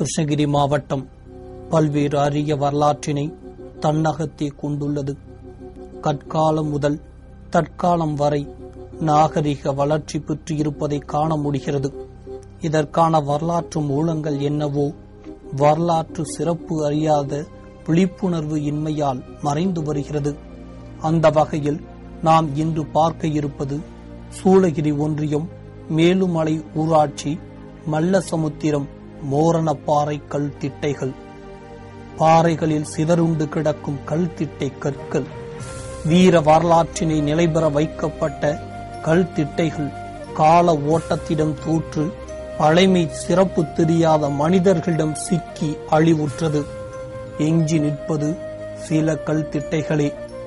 கிருஷ்ணகிரி மாவட்டம் பல்வேறு அரிய வரலாற்றினை தன்னகத்தே கொண்டுள்ளது கற்காலம் முதல் தற்காலம் வரை நாகரிக வளர்ச்சி பெற்று இருப்பதை காண முடிகிறது இதற்கான வரலாற்று மூலங்கள் என்னவோ வரலாற்று சிறப்பு அறியாத விழிப்புணர்வு இன்மையால் மறைந்து வருகிறது அந்த வகையில் நாம் இன்று பார்க்க இருப்பது சூளகிரி ஒன்றியம் மேலுமலை ஊராட்சி மல்லசமுத்திரம் மோரணப்பாறை கல் திட்டைகள் பாறைகளில் சிதறுண்டு கிடக்கும் கல் திட்டை கற்கள் வீர வரலாற்றினை நிலைபெற வைக்கப்பட்ட கல் திட்டைகள் கால ஓட்டத்திடம் தோற்று பழைமை சிறப்பு தெரியாத மனிதர்களிடம் சிக்கி அழிவுற்றது எஞ்சி நிற்பது சில கல் திட்டைகளே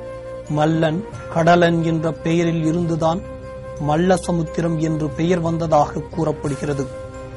மல்லன் கடலன் என்ற பெயரில் இருந்துதான் மல்லசமுத்திரம் என்று பெயர் வந்ததாக கூறப்படுகிறது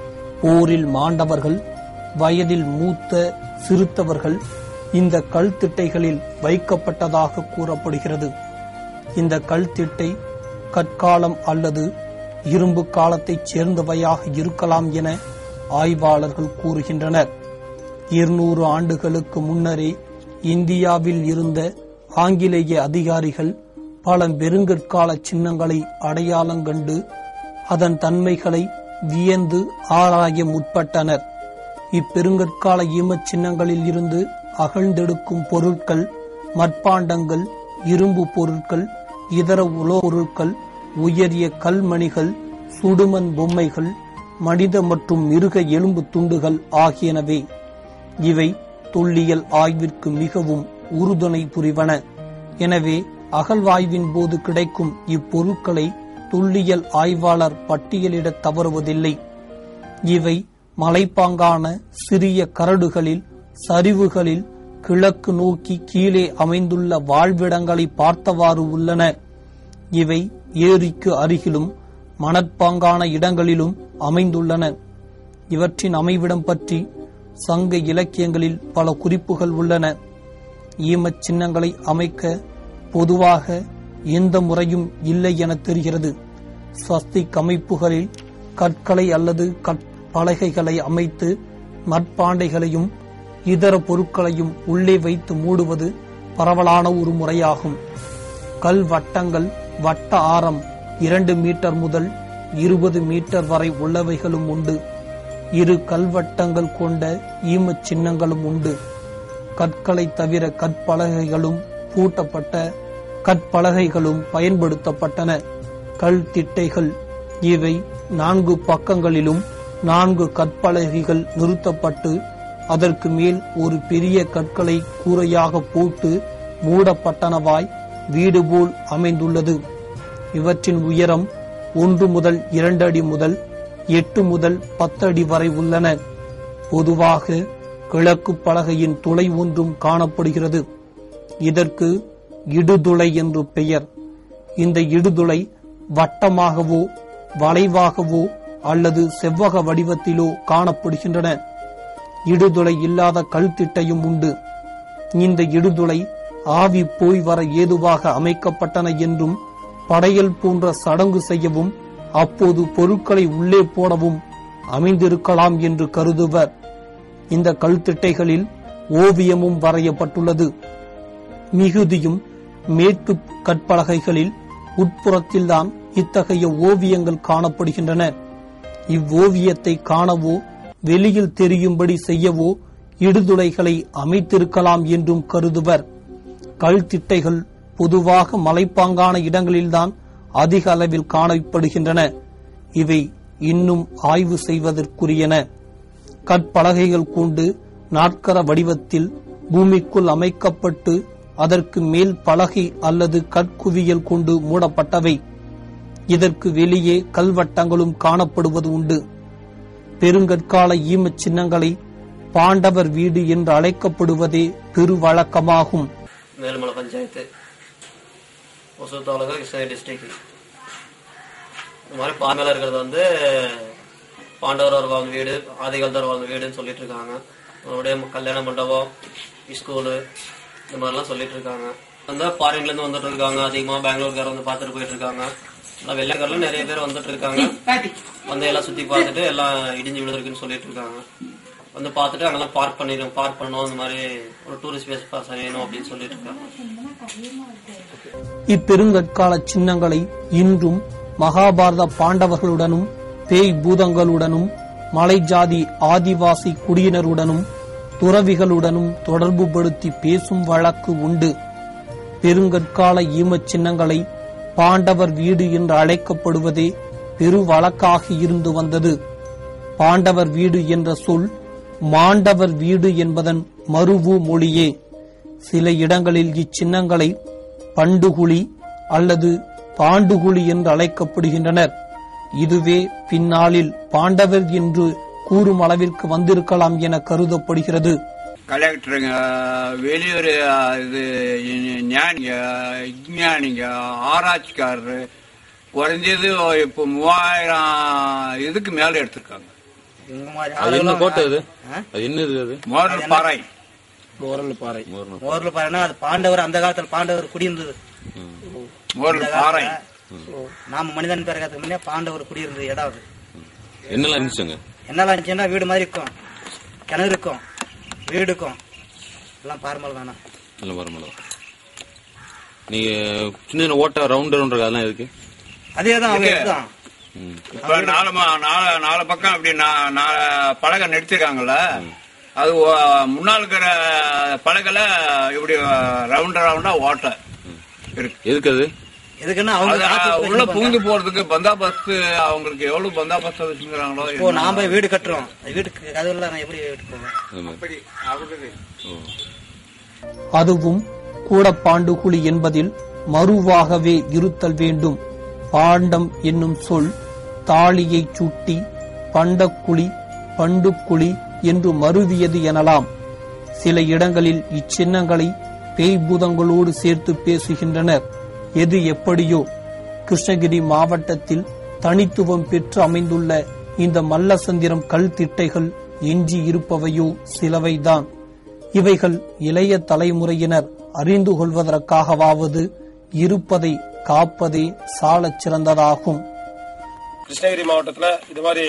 போரில் மாண்டவர்கள் வயதில் மூத்த சிறுத்தவர்கள் இந்த கல் திட்டைகளில் வைக்கப்பட்டதாக கூறப்படுகிறது இந்த கல் திட்டை கற்காலம் அல்லது இரும்பு காலத்தைச் சேர்ந்தவையாக இருக்கலாம் என ஆய்வாளர்கள் கூறுகின்றனர் இருநூறு ஆண்டுகளுக்கு முன்னரே இந்தியாவில் இருந்த ஆங்கிலேய அதிகாரிகள் பல பெருங்கற்கால சின்னங்களை அடையாளம் கண்டு அதன் தன்மைகளை வியந்து ஆராய முற்பட்டனர் இப்பெருங்கற்கால ஈமச் சின்னங்களில் இருந்து அகழ்ந்தெடுக்கும் பொருட்கள் மட்பாண்டங்கள் இரும்பு பொருட்கள் இதர உலோக பொருட்கள் உயரிய கல்மணிகள் சுடுமண் பொம்மைகள் மனித மற்றும் மிருக எலும்பு துண்டுகள் ஆகியனவே இவை தொல்லியல் ஆய்விற்கு மிகவும் உறுதுணை புரிவன எனவே அகழ்வாய்வின் போது கிடைக்கும் இப்பொருட்களை தொல்லியல் ஆய்வாளர் பட்டியலிட தவறுவதில்லை இவை மலைப்பாங்கான சிறிய கரடுகளில் சரிவுகளில் கிழக்கு நோக்கி கீழே அமைந்துள்ள வாழ்விடங்களை பார்த்தவாறு உள்ளன இவை ஏரிக்கு அருகிலும் மணற்பாங்கான இடங்களிலும் அமைந்துள்ளன இவற்றின் அமைவிடம் பற்றி சங்க இலக்கியங்களில் பல குறிப்புகள் உள்ளன ஈமச் சின்னங்களை அமைக்க பொதுவாக எந்த முறையும் இல்லை என தெரிகிறது ஸ்வஸ்திக் அமைப்புகளில் கற்களை அல்லது கற்பலகைகளை அமைத்து மட்பாண்டைகளையும் இதர பொருட்களையும் உள்ளே வைத்து மூடுவது பரவலான ஒரு முறையாகும் கல் வட்டங்கள் வட்ட ஆரம் இரண்டு மீட்டர் முதல் இருபது மீட்டர் வரை உள்ளவைகளும் உண்டு இரு கல்வட்டங்கள் கொண்ட ஈமச் சின்னங்களும் உண்டு கற்களை தவிர கற்பலகைகளும் பூட்டப்பட்ட கற்பலகைகளும் பயன்படுத்தப்பட்டன கல் திட்டைகள் இவை நான்கு பக்கங்களிலும் நான்கு கற்பலகைகள் நிறுத்தப்பட்டு அதற்கு மேல் ஒரு பெரிய கற்களை கூரையாக போட்டு மூடப்பட்டனவாய் வீடு போல் அமைந்துள்ளது இவற்றின் உயரம் ஒன்று முதல் இரண்டு அடி முதல் எட்டு முதல் பத்து அடி வரை உள்ளன பொதுவாக கிழக்கு பலகையின் துளை ஒன்றும் காணப்படுகிறது இதற்கு இடுதுளை என்று பெயர் இந்த இடுதுளை வட்டமாகவோ வளைவாகவோ அல்லது செவ்வக வடிவத்திலோ காணப்படுகின்றன இடுதுளை இல்லாத கல்திட்டையும் உண்டு இந்த இடுதுளை ஆவி போய் வர ஏதுவாக அமைக்கப்பட்டன என்றும் படையல் போன்ற சடங்கு செய்யவும் அப்போது பொருட்களை உள்ளே போடவும் அமைந்திருக்கலாம் என்று கருதுவர் இந்த கல்திட்டைகளில் ஓவியமும் வரையப்பட்டுள்ளது மிகுதியும் மேற்கு கற்பலகைகளில் உட்புறத்தில்தான் இத்தகைய ஓவியங்கள் காணப்படுகின்றன இவ்வோவியத்தை காணவோ வெளியில் தெரியும்படி செய்யவோ இடுதுளைகளை அமைத்திருக்கலாம் என்றும் கருதுவர் கல் திட்டைகள் பொதுவாக மலைப்பாங்கான இடங்களில்தான் அதிக அளவில் காணப்படுகின்றன இவை இன்னும் ஆய்வு செய்வதற்குரியன கற்பலகைகள் கொண்டு நாட்கர வடிவத்தில் பூமிக்குள் அமைக்கப்பட்டு அதற்கு மேல் பலகை அல்லது கற்குவியல் கொண்டு மூடப்பட்டவை இதற்கு வெளியே கல்வட்டங்களும் காணப்படுவது உண்டு பெருங்கற்கால ஈமச் சின்னங்களை பாண்டவர் வீடு என்று அழைக்கப்படுவதே திருவழக்கமாகும் மேலுமலை பஞ்சாயத்து ஒசூர் தாலுகா கிருஷ்ணகிரி டிஸ்ட்ரிக்ட் இந்த மாதிரி பாமேல இருக்கிறது வந்து பாண்டவர் வாழ்ந்த வீடு ஆதிகாலத்தர் வாழ்ந்த வீடுன்னு சொல்லிட்டு இருக்காங்க அவருடைய கல்யாண மண்டபம் ஸ்கூலு இந்த மாதிரிலாம் சொல்லிட்டு இருக்காங்க வந்து ஃபாரின்ல இருந்து வந்துட்டு இருக்காங்க அதிகமா பெங்களூர்கார வந்து பார்த்துட்டு போயிட்டு இருக்காங்க எல்லாம் வெள்ளைக்காரில் நிறைய பேர் வந்துட்டு இருக்காங்க வந்து எல்லாம் சுத்தி பார்த்துட்டு எல்லாம் இடிஞ்சு விழுந்திருக்குன்னு சொல்லிட்டு இருக்காங்க வந்து பார்த்துட்டு அங்கெல்லாம் பார்க் பண்ணிடும் பார்க் பண்ணணும் அந்த மாதிரி ஒரு டூரிஸ்ட் பிளேஸ் பாஸ் வேணும் அப்படின்னு சொல்லிட்டு இருக்காங்க இப்பெருங்கற்கால சின்னங்களை இன்றும் மகாபாரத பாண்டவர்களுடனும் பேய் பூதங்களுடனும் மலை ஜாதி ஆதிவாசி குடியினருடனும் துறவிகளுடனும் தொடர்புபடுத்தி பேசும் வழக்கு உண்டு பெருங்கற்கால ஈமச் சின்னங்களை பாண்டவர் வீடு என்று அழைக்கப்படுவதே பெரு வழக்காக இருந்து வந்தது பாண்டவர் வீடு என்ற சொல் மாண்டவர் வீடு என்பதன் மருவு மொழியே சில இடங்களில் இச்சின்னங்களை பண்டுகுழி அல்லது பாண்டுகுழி என்று அழைக்கப்படுகின்றனர் இதுவே பின்னாளில் பாண்டவர் என்று கூறும் அளவிற்கு வந்திருக்கலாம் என கருதப்படுகிறது கலெக்டருங்க வெளியூர் இது ஞானிங்க விஞ்ஞானிங்க ஆராய்ச்சிக்காரரு குறைஞ்சது இப்போ மூவாயிரம் இதுக்கு மேல எடுத்திருக்காங்க அது என்ன கோட்டை அது அது என்னது அது மோரல் பாறை மோரல் பாறை மோரணம். மோரல் பாறைனா அது பாண்டவர் அந்த காலத்துல பாண்டவர் குடியிருந்தது மோரல் பாறை நாம மனிதன் பிறகு முன்னே பாண்டவர் குடியிருந்த இடம் அது என்னெல்லாம் இருந்துச்சுங்க என்னெல்லாம் இருந்துச்சுன்னா வீடு மாதிரி இருக்கும் கிணறு இருக்கும் வீடு இருக்கும் எல்லாம் பாரம்பரியம் தானே நல்ல மரமலம் நீங்க சின்ன சின்ன ஓட்டை ரவுண்ட் ரவுண்ட் அதெல்லாம் எதுக்கு அதே தான் அவங்க இருக்கு. இதுதான் ம். இப்ப நாலு மா- நாலு நாலு பக்கம் அப்படி நா- நாலு பலகை நடிச்சிருக்காங்கல்ல அது ஒ- முன்னால் இருக்கிற பலகைல இப்படி ரவுண்ட் ரவுண்டா ஓட்டை இருக்கு எதுக்கு அது எதுக்குன்னா அவங்க அது காத்து உள்ள பிரச்சனை புகுந்து போறதுக்கு பந்தாபஸ்து அவங்களுக்கு எவ்வளவு பந்தாபஸ்து வச்சுக்கிறாங்களோ இப்போ நாம வீடு கட்டுறோம் வீட்டுக்கு கதவுல நான் எப்படி வீட்டுக்கு போவேன் அது மாதிரி. அப்படி அவங்களுக்கு ஓ. அதுவும் கூடப்பாண்டுகுழி என்பதில் மறுவாகவே இருத்தல் வேண்டும் பாண்டம் என்னும் சொல் தாலியைச் சுட்டி பண்டக்குழி பண்டுக்குழி என்று மருவியது எனலாம் சில இடங்களில் இச்சின்னங்களை பேய்பூதங்களோடு சேர்த்து பேசுகின்றனர் எது எப்படியோ கிருஷ்ணகிரி மாவட்டத்தில் தனித்துவம் பெற்று அமைந்துள்ள இந்த மல்லசந்திரம் கல் திட்டைகள் எஞ்சி இருப்பவையோ சிலவைதான் இவைகள் இளைய தலைமுறையினர் அறிந்து கொள்வதற்காகவாவது இருப்பதை காப்பதே சாலச் சிறந்ததாகும் கிருஷ்ணகிரி மாவட்டத்துல இது மாதிரி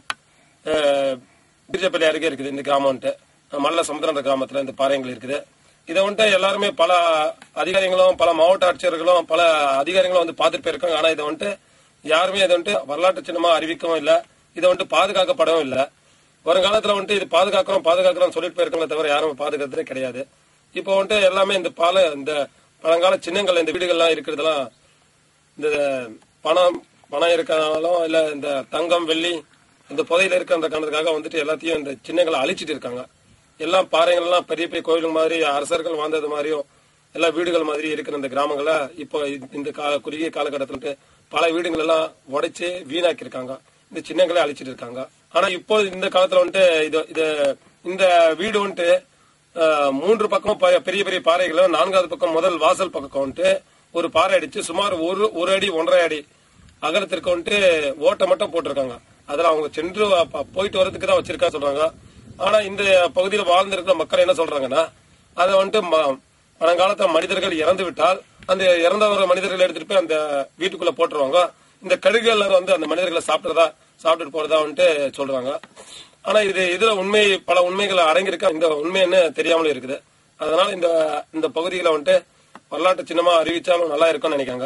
பிரிஜப்பள்ளி அருகே இருக்குது இந்த கிராமம் வந்துட்டு மல்ல சமுத்திரம் கிராமத்துல இந்த பாறைகள் இருக்குது இதை வந்துட்டு எல்லாருமே பல அதிகாரிகளும் பல மாவட்ட ஆட்சியர்களும் பல அதிகாரிகளும் வந்து பார்த்துட்டு போயிருக்காங்க ஆனா இதை வந்துட்டு யாருமே இதை வந்துட்டு வரலாற்று சின்னமா அறிவிக்கவும் இல்ல இதை வந்துட்டு பாதுகாக்கப்படவும் இல்ல வருங்காலத்துல வந்துட்டு இது பாதுகாக்கிறோம் பாதுகாக்கிறோம் சொல்லிட்டு போயிருக்காங்களே தவிர யாரும் பாதுகாக்கிறதே கிடையாது இப்போ வந்துட்டு எல்லாமே இந்த பால இந்த பழங்கால சின்னங்கள் இந்த வீடுகள்லாம் இருக்கிறதெல்லாம் இந்த பணம் பணம் இருக்கனாலும் இல்ல இந்த தங்கம் வெள்ளி இந்த புதையில இருக்கிற அந்த காரணத்துக்காக வந்துட்டு எல்லாத்தையும் இந்த சின்னங்களை அழிச்சிட்டு இருக்காங்க எல்லாம் பாறைகள்லாம் பெரிய பெரிய கோயிலுங்க மாதிரி அரசர்கள் வாழ்ந்தது மாதிரியும் எல்லா வீடுகள் மாதிரி இருக்கிற இந்த கிராமங்கள இப்போ இந்த- இந்த கால குறுகிய காலகட்டத்துல வந்துட்டு பல வீடுகள் எல்லாம் உடைச்சு வீணாக்கி இருக்காங்க இந்த சின்னங்களே அழிச்சிட்டு இருக்காங்க ஆனா இப்போ இந்த காலத்துல வந்துட்டு இது இது இந்த வீடு வந்துட்டு அஹ், மூன்று பக்கம் ப- பெரிய பெரிய பாறைகளும் நான்காவது பக்கம் முதல் வாசல் பக்கம் வந்துட்டு ஒரு பாறை அடிச்சு சுமார் ஒரு ஒரு அடி ஒன்றரை அடி அகலத்திற்கு வந்துட்டு ஓட்டை மட்டும் போட்டிருக்காங்க அதுல அவங்க சென்று ப- போயிட்டு வரதுக்கு தான் வச்சிருக்கா சொல்றாங்க ஆனா இந்த பகுதியில வாழ்ந்திருக்கிற மக்கள் என்ன சொல்றாங்கன்னா அதை வந்துட்டு ம- பழங்காலத்துல மனிதர்கள் இறந்து விட்டால் அந்த இறந்தவர மனிதர்கள் எடுத்துட்டு போய் அந்த வீட்டுக்குள்ள போட்டுருவாங்க இந்த கழுகுகள் வந்து அந்த மனிதர்களை சாப்பிடுறதா சாப்பிட்டுட்டு போறதா வந்துட்டு சொல்றாங்க ஆனா இது இதுல உண்மை பல உண்மைகள் அடங்கியிருக்க இந்த உண்மை என்ன தெரியாமலே இருக்குது அதனால இந்த இந்த பகுதிகளை வந்துட்டு வரலாற்று சின்னமா அறிவிச்சாலும் நல்லா இருக்கும்னு நினைக்காங்க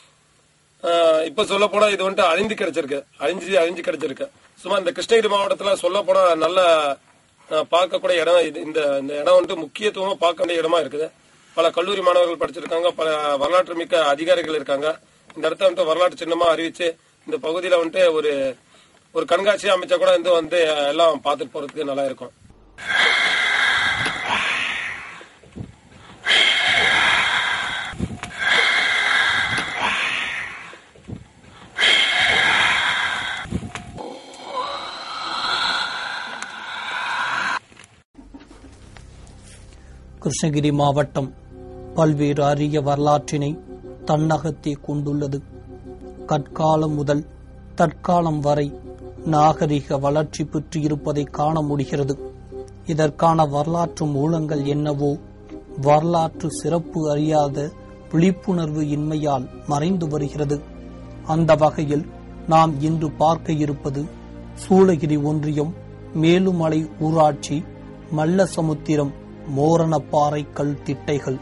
ஆஹ் இப்ப சொல்ல போனா இது வந்துட்டு அழிந்து கிடைச்சிருக்கு அழிஞ்சு அழிஞ்சு கிடைச்சிருக்கு சும்மா இந்த கிருஷ்ணகிரி மாவட்டத்துல சொல்ல போனா நல்ல ஆஹ் பார்க்கக்கூடிய இடம் இது இந்த இந்த இடம் வந்துட்டு முக்கியத்துவமா பார்க்க வேண்டிய இடமா இருக்குது பல கல்லூரி மாணவர்கள் படிச்சிருக்காங்க பல வரலாற்று மிக்க அதிகாரிகள் இருக்காங்க இந்த இடத்த வந்துட்டு வரலாற்று சின்னமா அறிவிச்சு இந்த பகுதியில வந்துட்டு ஒரு ஒரு கண்காட்சி அமைச்சா கூட வந்து வந்து எல்லாம் பார்த்துட்டு போறதுக்கு நல்லா இருக்கும் கிருஷ்ணகிரி மாவட்டம் பல்வேறு அரிய வரலாற்றினை தன்னகத்தே கொண்டுள்ளது கற்காலம் முதல் தற்காலம் வரை நாகரிக வளர்ச்சி பெற்று இருப்பதை காண முடிகிறது இதற்கான வரலாற்று மூலங்கள் என்னவோ வரலாற்று சிறப்பு அறியாத விழிப்புணர்வு இன்மையால் மறைந்து வருகிறது அந்த வகையில் நாம் இன்று பார்க்க இருப்பது சூளகிரி ஒன்றியம் மேலுமலை ஊராட்சி மல்லசமுத்திரம் மோரணப்பாறை கல் திட்டைகள்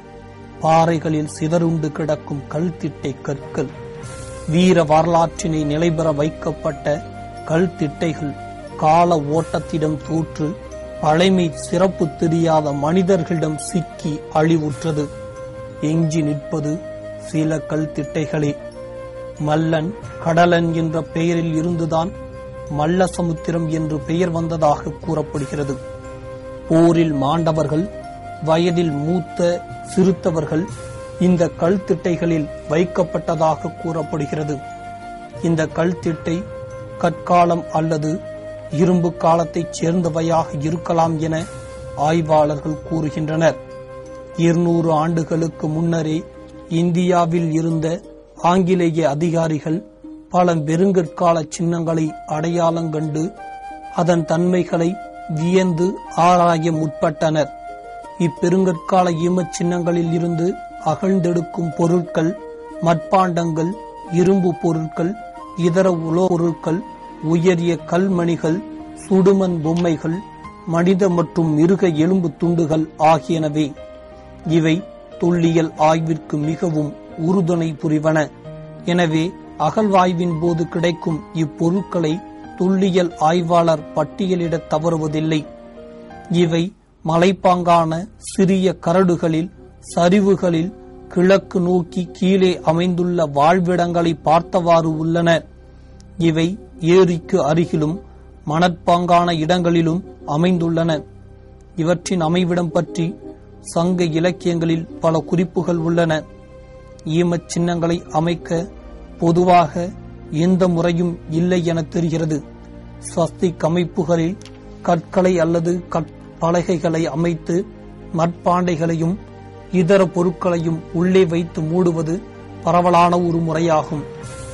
பாறைகளில் சிதறுண்டு கிடக்கும் கல் திட்டை கற்கள் வீர வரலாற்றினை நிலைபெற வைக்கப்பட்ட கல் திட்டைகள் கால ஓட்டத்திடம் தோற்று பழைமை சிறப்பு தெரியாத மனிதர்களிடம் சிக்கி அழிவுற்றது எஞ்சி நிற்பது சில கல் திட்டைகளே மல்லன் கடலன் என்ற பெயரில் இருந்துதான் மல்லசமுத்திரம் என்று பெயர் வந்ததாக கூறப்படுகிறது போரில் மாண்டவர்கள் வயதில் மூத்த சிறுத்தவர்கள் இந்த கல் திட்டைகளில் வைக்கப்பட்டதாக கூறப்படுகிறது இந்த கல் திட்டை கற்காலம் அல்லது இரும்பு காலத்தைச் சேர்ந்தவையாக இருக்கலாம் என ஆய்வாளர்கள் கூறுகின்றனர் இருநூறு ஆண்டுகளுக்கு முன்னரே இந்தியாவில் இருந்த ஆங்கிலேய அதிகாரிகள் பல பெருங்கற்கால சின்னங்களை அடையாளம் கண்டு அதன் தன்மைகளை வியந்து ஆராய முற்பட்டனர் இப்பெருங்கற்கால ஈமச் சின்னங்களில் இருந்து அகழ்ந்தெடுக்கும் பொருட்கள் மட்பாண்டங்கள் இரும்பு பொருட்கள் இதர உலோ பொருட்கள் உயரிய கல்மணிகள் சுடுமண் பொம்மைகள் மனித மற்றும் மிருக எலும்பு துண்டுகள் ஆகியனவே இவை தொல்லியல் ஆய்விற்கு மிகவும் உறுதுணை புரிவன எனவே அகழ்வாய்வின் போது கிடைக்கும் இப்பொருட்களை தொல்லியல் ஆய்வாளர் பட்டியலிடத் தவறுவதில்லை இவை மலைப்பாங்கான சிறிய கரடுகளில் சரிவுகளில் கிழக்கு நோக்கி கீழே அமைந்துள்ள வாழ்விடங்களை பார்த்தவாறு உள்ளன இவை ஏரிக்கு அருகிலும் மணற்பாங்கான இடங்களிலும் அமைந்துள்ளன இவற்றின் அமைவிடம் பற்றி சங்க இலக்கியங்களில் பல குறிப்புகள் உள்ளன ஈமச் சின்னங்களை அமைக்க பொதுவாக எந்த முறையும் இல்லை என தெரிகிறது ஸ்வஸ்திக் அமைப்புகளில் கற்களை அல்லது கற்பலகைகளை அமைத்து மட்பாண்டைகளையும் இதர பொருட்களையும் உள்ளே வைத்து மூடுவது பரவலான ஒரு முறையாகும்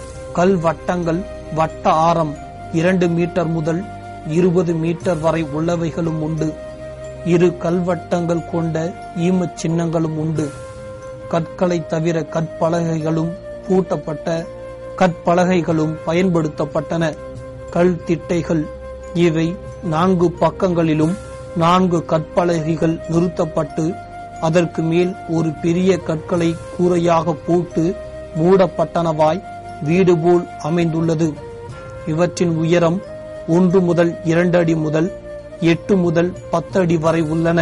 கல் வட்டங்கள் வட்ட ஆரம் இரண்டு மீட்டர் முதல் இருபது மீட்டர் வரை உள்ளவைகளும் உண்டு இரு கல்வட்டங்கள் கொண்ட ஈமச் சின்னங்களும் உண்டு கற்களை தவிர கற்பலகைகளும் பூட்டப்பட்ட கற்பலகைகளும் பயன்படுத்தப்பட்டன கல் திட்டைகள் இவை நான்கு பக்கங்களிலும் நான்கு கற்பலகைகள் நிறுத்தப்பட்டு அதற்கு மேல் ஒரு பெரிய கற்களை கூரையாக போட்டு மூடப்பட்டனவாய் வீடு போல் அமைந்துள்ளது இவற்றின் உயரம் ஒன்று முதல் இரண்டு அடி முதல் எட்டு முதல் பத்து அடி வரை உள்ளன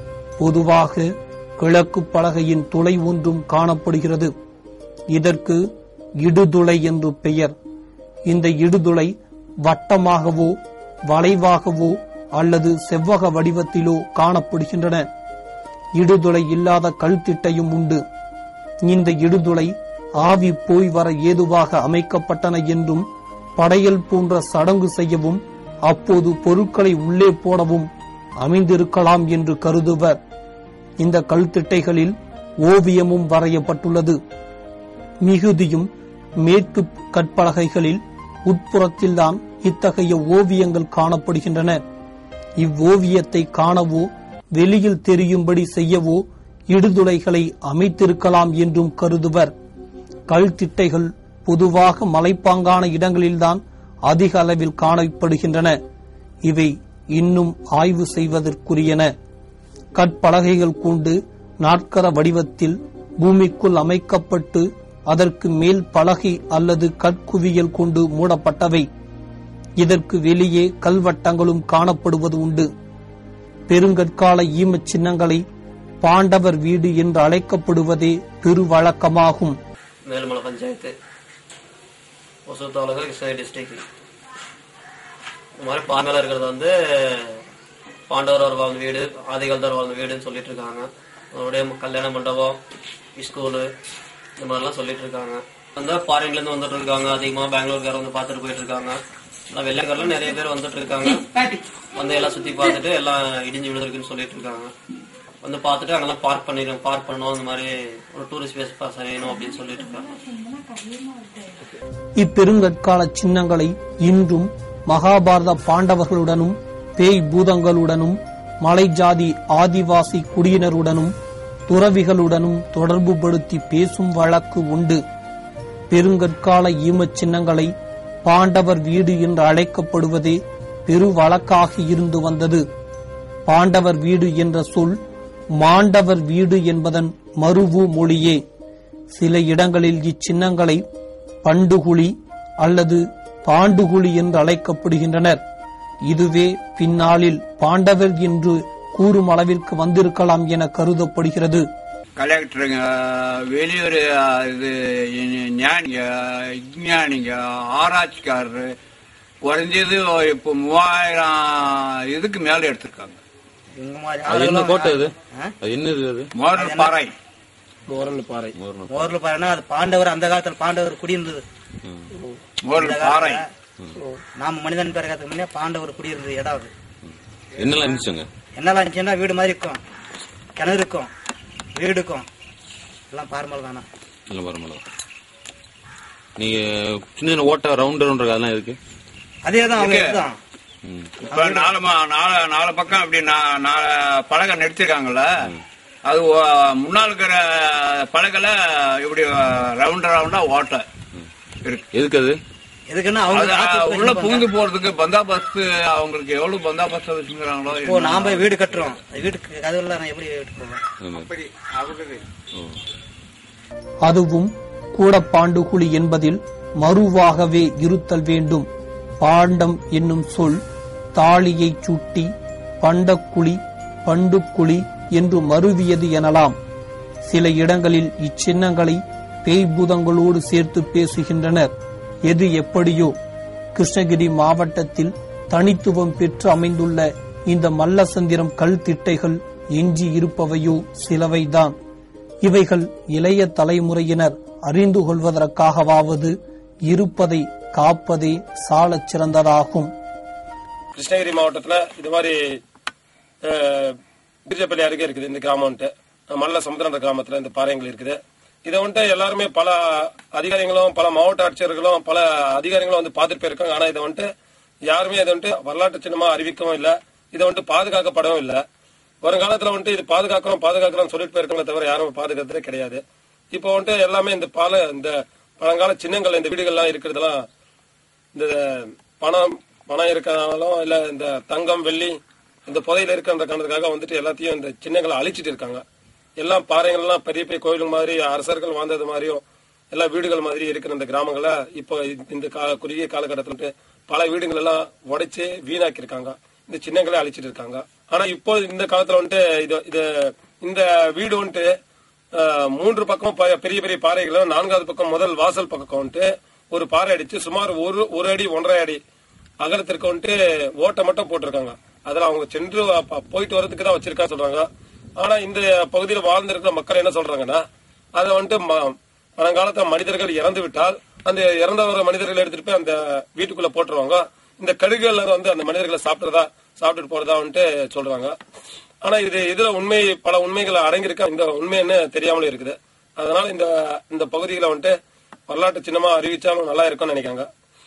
பொதுவாக கிழக்கு பலகையின் துளை ஒன்றும் காணப்படுகிறது இதற்கு இடுதுளை என்று பெயர் இந்த இடுதுளை வட்டமாகவோ வளைவாகவோ அல்லது செவ்வக வடிவத்திலோ காணப்படுகின்றன இடுதுளை இல்லாத கல்திட்டையும் உண்டு இந்த இடுதுளை ஆவி போய் வர ஏதுவாக அமைக்கப்பட்டன என்றும் படையல் போன்ற சடங்கு செய்யவும் அப்போது பொருட்களை உள்ளே போடவும் அமைந்திருக்கலாம் என்று கருதுவர் இந்த கல்திட்டைகளில் ஓவியமும் வரையப்பட்டுள்ளது மிகுதியும் மேற்கு கற்பலகைகளில் உட்புறத்தில்தான் இத்தகைய ஓவியங்கள் காணப்படுகின்றன இவ்வோவியத்தை காணவோ வெளியில் தெரியும்படி செய்யவோ இடுதுளைகளை அமைத்திருக்கலாம் என்றும் கருதுவர் கல் திட்டைகள் பொதுவாக மலைப்பாங்கான இடங்களில்தான் அதிக அளவில் காணப்படுகின்றன இவை இன்னும் ஆய்வு செய்வதற்குரியன கற்பலகைகள் கொண்டு நாற்கர வடிவத்தில் பூமிக்குள் அமைக்கப்பட்டு அதற்கு மேல் பலகை அல்லது கற்குவியல் கொண்டு மூடப்பட்டவை இதற்கு வெளியே கல்வட்டங்களும் காணப்படுவது உண்டு பெருங்கற்கால ஈமச் சின்னங்களை பாண்டவர் வீடு என்று அழைக்கப்படுவதே பெருவழக்கமாகும் மேல்மலை பஞ்சாயத்து ஒசூர் தாலுகா கிருஷ்ணகிரி டிஸ்ட்ரிக்ட் இந்த மாதிரி பாம்பேல இருக்கிறது வந்து பாண்டவர் வாழ்ந்த வீடு ஆதிகாலத்தர் வாழ்ந்த வீடுன்னு சொல்லிட்டு இருக்காங்க அதோடைய கல்யாண மண்டபம் ஸ்கூலு இந்த மாதிரிலாம் சொல்லிட்டு இருக்காங்க வந்து ஃபாரின்ல இருந்து வந்துட்டு இருக்காங்க அதிகமா பெங்களூர்கார வந்து பார்த்துட்டு போயிட்டு இருக்காங்க எல்லாம் வெள்ளைக்காரல நிறைய பேர் வந்துட்டு இருக்காங்க வந்து எல்லாம் சுத்தி பார்த்துட்டு எல்லாம் இடிஞ்சு விழுந்திருக்குன்னு சொல்லிட்டு இருக்காங்க வந்து பார்த்துட்டு அங்கெல்லாம் பார்க் பண்ணிடுறோம் பார்க் பண்ணணும் அந்த மாதிரி ஒரு டூரிஸ்ட் பிளேஸ் செய்யணும் அப்படின்னு சொல்லிட்டு இருக்காங்க இப்பெருங்கற்கால சின்னங்களை இன்றும் மகாபாரத பாண்டவர்களுடனும் பேய் பூதங்களுடனும் மலை ஜாதி ஆதிவாசி குடியினருடனும் துறவிகளுடனும் தொடர்புபடுத்தி பேசும் வழக்கு உண்டு பெருங்கற்கால ஈமச் சின்னங்களை பாண்டவர் வீடு என்று அழைக்கப்படுவதே பெரு வழக்காக இருந்து வந்தது பாண்டவர் வீடு என்ற சொல் மாண்டவர் வீடு என்பதன் மருவு மொழியே சில இடங்களில் இச்சின்னங்களை பண்டுகுழி அல்லது பாண்டுகுழி என்று அழைக்கப்படுகின்றனர் இதுவே பின்னாளில் பாண்டவர் என்று கூறும் அளவிற்கு வந்திருக்கலாம் என கருதப்படுகிறது கலெக்டருங்க வெளியூர் இது ஞானிங்க விஞ்ஞானிங்க ஆராய்ச்சிக்காரரு குறைஞ்சது இப்போ மூவாயிரம் இதுக்கு மேல எடுத்திருக்காங்க இவங்க மாதிரி அது என்ன ஆளுங்கெல்லாம் கோட்டை அது ஆ? அது என்னது அது மோரல் பாறை மோரல் பாறை மோர்ல பாருன்னா அது பாண்டவர் அந்த காலத்துல பாண்டவர் குடியிருந்தது மோரல் பாறை நாம மனிதன் பிறகு முன்னே பாண்டவர் குடியிருந்தது இடம் அது என்னெல்லாம் இருந்துச்சுங்க என்னெல்லாம் இருந்துச்சுன்னா வீடு மாதிரி இருக்கும் கிணறு இருக்கும் வீடு இருக்கும் எல்லாம் பார்மல் தானே நல்ல மரமலை நீங்க சின்ன சின்ன ஓட்டை ரவுண்ட் ரவுண்ட் அதெல்லாம் இருக்கு அதே தான் அவங்க இருக்கு. இதுதான் ம். இப்ப நாலு மா- நாலு நாலு பக்கம் அப்படி நா- நாலு பலகை நிறுத்திருக்காங்கல்ல அது ஒ- முன்னால இருக்கிற பலகைல இப்படி ரவுண்ட் ரவுண்டா ஓட்டை இருக்கு எதுக்கு அது எதுக்குன்னா அது அவங்க அஹ், காத்து உள்ள பிரச்சனை புகுந்து போறதுக்கு பந்தாபஸ்து அவங்களுக்கு எவ்வளவு பந்தாபஸ்து வச்சுக்கிறாங்களோ இப்போ நாம வீடு கட்டுறோம் வீட்டுக்கு கதவுல நான் எப்படி வீட்டுக்கு போவேன் அந்த மாதிரி. அப்படி அவருக்கு ஓ. அதுவும் கூட பாண்டுகுழி என்பதில் மறுவாகவே இருத்தல் வேண்டும் பாண்டம் என்னும் சொல் தாலியைச் சுட்டி பண்டக்குழி பண்டுக்குழி என்று மருவியது எனலாம் சில இடங்களில் இச்சின்னங்களை பேய்பூதங்களோடு சேர்த்து பேசுகின்றனர் எது எப்படியோ கிருஷ்ணகிரி மாவட்டத்தில் தனித்துவம் பெற்று அமைந்துள்ள இந்த மல்லசந்திரம் கல் திட்டைகள் எஞ்சி இருப்பவையோ சிலவைதான் இவைகள் இளைய தலைமுறையினர் அறிந்து கொள்வதற்காகவாவது இருப்பதை காப்பதே சாலச் சிறந்ததாகும் கிருஷ்ணகிரி மாவட்டத்துல இது மாதிரி அஹ், பீர்ஜப்பள்ளி அருகே இருக்குது இந்த கிராமம் வந்துட்டு மல்ல சமுத்திரன்ற கிராமத்துல இந்த பாறைகள் இருக்குது இதை வந்துட்டு எல்லாருமே பல அதிகாரிகளும் பல மாவட்ட ஆட்சியர்களும் பல அதிகாரிகளும் வந்து பார்த்துட்டு போயிருக்காங்க ஆனா இதை வந்துட்டு யாருமே இதை வந்துட்டு வரலாற்று சின்னமா அறிவிக்கவும் இல்ல இதை வந்துட்டு பாதுகாக்கப்படவும் இல்ல வருங்காலத்துல வந்துட்டு இது பாதுகாக்கிறோம் பாதுகாக்கிறோம் சொல்லிட்டு போயிருக்காங்க தவிர யாரும் பாதுகாத்ததே கிடையாது இப்போ வந்துட்டு எல்லாமே இந்த பால இந்த பழங்கால சின்னங்கள் இந்த வீடுகள்லாம் இருக்கிறதெல்லாம் இந்த பணம் பணம் இருக்கிறனாலும் இல்ல இந்த தங்கம் வெள்ளி இந்த புதையில இருக்கிற காரணத்துக்காக வந்துட்டு எல்லாத்தையும் இந்த சின்னங்களை அழிச்சிட்டு இருக்காங்க எல்லாம் பாறைகள்லாம் பெரிய பெரிய கோயிலுங்க மாதிரி அரசர்கள் வாழ்ந்தது மாதிரியும் எல்லா வீடுகள் மாதிரி இருக்கிற இந்த கிராமங்கள இப்போ இந்த கா- குறுகிய காலகட்டத்தில் வந்துட்டு பல வீடுகள் எல்லாம் உடைச்சு வீணாக்கி இருக்காங்க இந்த சின்னங்களை அழிச்சிட்டு இருக்காங்க ஆனா இப்போ இந்த காலத்துல வந்துட்டு இது இது இந்த வீடு வந்துட்டு அஹ், மூன்று பக்கம் ப- பெரிய பெரிய பாறைகளும் நான்காவது பக்கம் முதல் வாசல் பக்கம் வந்துட்டு ஒரு பாறை அடிச்சு சுமார் ஒரு ஒரு அடி ஒன்றரை அடி அகலத்திற்கு வந்துட்டு ஓட்டை மட்டும் போட்டிருக்காங்க அதுல அவங்க சென்று ப- போயிட்டு வரதுக்கு தான் வச்சிருக்கா சொல்றாங்க ஆனா இந்த பகுதியில் வாழ்ந்திருக்கிற மக்கள் என்ன சொல்றாங்கன்னா அதை வந்துட்டு ம- பழங்காலத்துல மனிதர்கள் இறந்து விட்டால் அந்த இறந்தவர மனிதர்களை எடுத்துட்டு போய் அந்த வீட்டுக்குள்ள போட்டுருவாங்க இந்த கழுகுகள் வந்து அந்த மனிதர்களை சாப்பிடுறதா சாப்பிட்டுட்டு போறதா வந்துட்டு சொல்றாங்க ஆனா இது இதுல உண்மை பல உண்மைகள் அடங்கியிருக்க இந்த உண்மைன்னு தெரியாமலே இருக்குது அதனால இந்த இந்த பகுதிகளை வந்துட்டு வரலாற்று சின்னமா அறிவிச்சாலும் நல்லா இருக்கும்னு நினைக்காங்க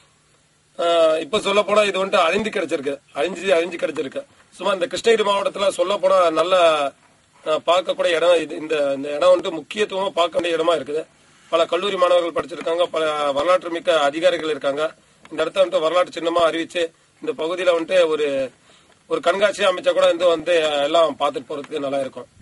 ஆஹ் இப்ப சொல்ல போனா இது வந்துட்டு அழிந்து கிடைச்சிருக்கு அழிஞ்சு அழிஞ்சு கிடைச்சிருக்கு சும்மா இந்த கிருஷ்ணகிரி மாவட்டத்துல சொல்ல போனா நல்ல ஆஹ் பார்க்கக்கூடிய இடம் இது இந்த இந்த இடம் வந்துட்டு முக்கியத்துவமா பார்க்க வேண்டிய இடமா இருக்குது பல கல்லூரி மாணவர்கள் படிச்சிருக்காங்க பல வரலாற்று மிக்க அதிகாரிகள் இருக்காங்க இந்த இடத்த வந்துட்டு வரலாற்று சின்னமா அறிவிச்சு இந்த பகுதியில வந்துட்டு ஒரு ஒரு கண்காட்சி அமைச்சா கூட வந்து வந்து எல்லாம் பார்த்துட்டு போறதுக்கு நல்லா இருக்கும்